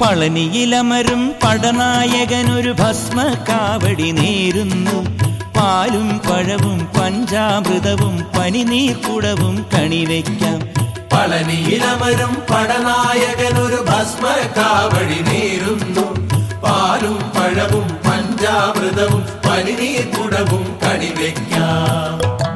പളനിയിലമരും പടനായകനൊരു ഭസ്മ കാവടി നേരുന്നു പാലും പഴവും പഞ്ചാമൃതവും പനിനീർക്കുടവും കണിവയ്ക്കാം പളനിയിലമരും പടനായകനൊരു ഭസ്മ കാവടി നേരുന്നു പാലും പഴവും പഞ്ചാമൃതവും പനിനീർ കുടവും കണിവെക്കാം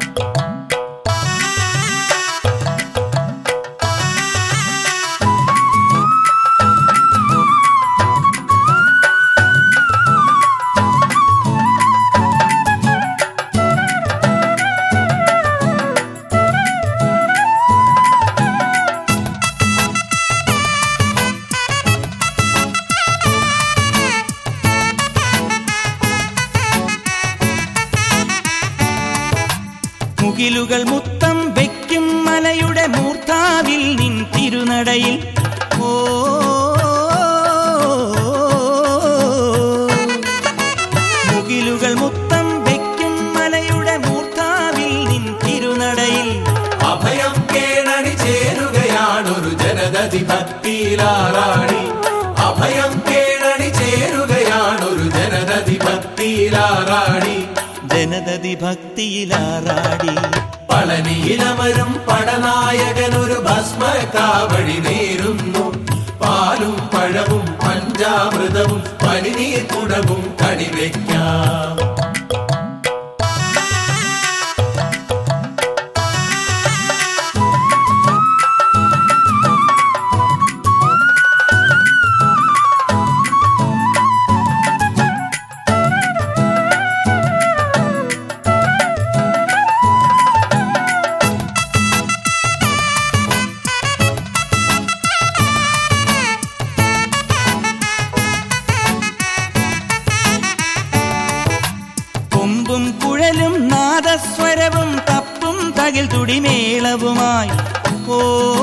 മുകിലുകൾ മുത്തം വയ്ക്കും മലയുടെ മൂർത്താവിൽ നിൻ തിരുനടയിൽ ഓ മുകിലുകൾ മുത്തം വയ്ക്കും മലയുടെ മൂർത്താവിൽ നിൻ തിരുനടയിൽ അഭയം കേണണി ചേരുകയാണൊരു ജനതതി ഭക്തിയിലാറാടി അഭയം കേണണി ചേരുകയാണൊരു ജനതതി ഭക്തിയിലാറാടി ജനതതി ഭക്തിയിലാറാടി പളനിയിലമരും പടനായകനൊരു ഭസ്മ കാവടി നേരുന്നു പാലും പഴവും പഞ്ചാമൃതവും പനിനീർ കുടവും കണിവെക്കാം കൊമ്പും കുഴലും നാദസ്വരവും തപ്പും തകിൽ തുടിമേളവുമായി ഓ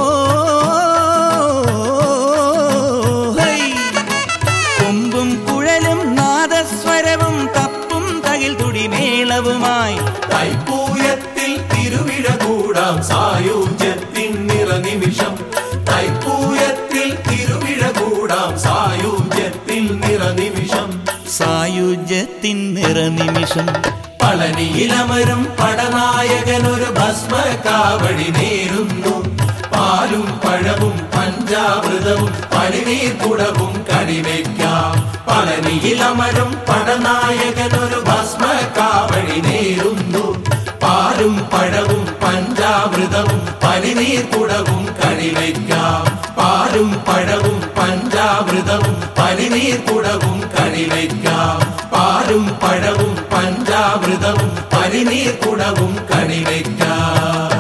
ഹൈ. കൊമ്പും കുഴലും നാദസ്വരവും തപ്പും തകിൽ തുടിമേളവുമായി തൈപ്പൂയത്തിൽ തിരുവിഴ കൂടാം സായുജ്യത്തിൻ നിറനിമിഷം തൈപ്പൂയത്തിൽ തിരുവിഴ കൂടാം സായുജ്യത്തിൽ നിറനിമിഷം സായുജ്യത്തിൻ നിറനിമിഷം പളനിയിലമരും പടനായകനൊരു ഭസ്മ കാവടി നേരുന്നു പാലും പഴവും പഞ്ചാമൃതവും പനിനീർ കുടവും കണിവെക്കാം പളനിയിലമരും പടനായകനൊരു ഭസ്മ കാവടി നേരുന്നു പാലും പഴവും പഞ്ചാമൃതവും പനിനീർ കുടവും കണിവെക്കാം പാലും പഴവും പഞ്ചാമൃതവും പനിനീർ കുടവും കണിവെക്കാം പാലും പഴവും പഞ്ചാമൃതവും പനിനീർ കുടവും കണിവെക്കാം